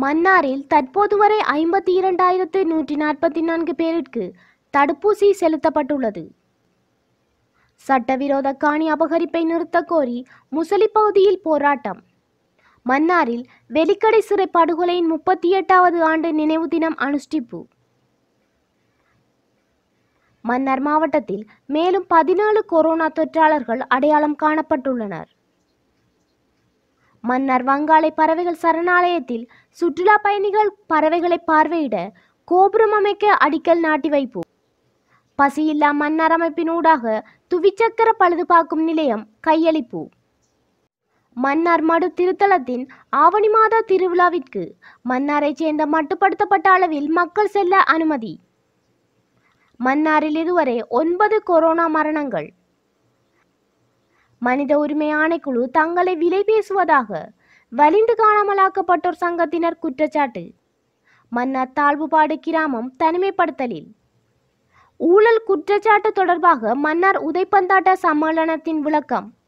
மன்னாரில் தற்போது வரை ஐம்பத்தி இரண்டாயிரத்து நூற்றி நாற்பத்தி நான்கு பேருக்கு தடுப்பூசி செலுத்தப்பட்டுள்ளது சட்டவிரோத காணி அபகரிப்பை நிறுத்தக் கோரி முசலி பகுதியில் போராட்டம் மன்னாரில் வெலிக்கடை சிறை படுகொலையின் முப்பத்தி எட்டாவது ஆண்டு நினைவு தினம் அனுஷ்டிப்பு மன்னார் மாவட்டத்தில் மேலும் பதினேழு கொரோனா தொற்றாளர்கள் அடையாளம் காணப்பட்டுள்ளனர் மன்னார் வங்காளை பறவைகள் சரணாலயத்தில் சுற்றுலா பயணிகள் பறவைகளை பார்வையிட கோபுரம் அமைக்க அடிக்கல் நாட்டி வைப்பு பசியில்லா மன்னார் அமைப்பினூடாக துவிச்சக்கர பழுதுபார்க்கும் நிலையம் கையளிப்பு மன்னார் மடு திருத்தலத்தின் ஆவணி மாத திருவிழாவிற்கு மன்னாரைச் சேர்ந்த மட்டுப்படுத்தப்பட்ட அளவில் மக்கள் செல்ல அனுமதி மன்னாரில் இதுவரை ஒன்பது கொரோனா மரணங்கள் மனித உரிமை ஆணைக்குழு தங்களை விலை பேசுவதாக வலிந்து காணாமலாக்கப்பட்டோர் சங்கத்தினர் குற்றச்சாட்டு மன்னார் தாழ்வுபாடு கிராமம் தனிமைப்படுத்தலில் ஊழல் குற்றச்சாட்டு தொடர்பாக மன்னார் உதைப்பந்தாட்ட சம்மேளனத்தின் விளக்கம்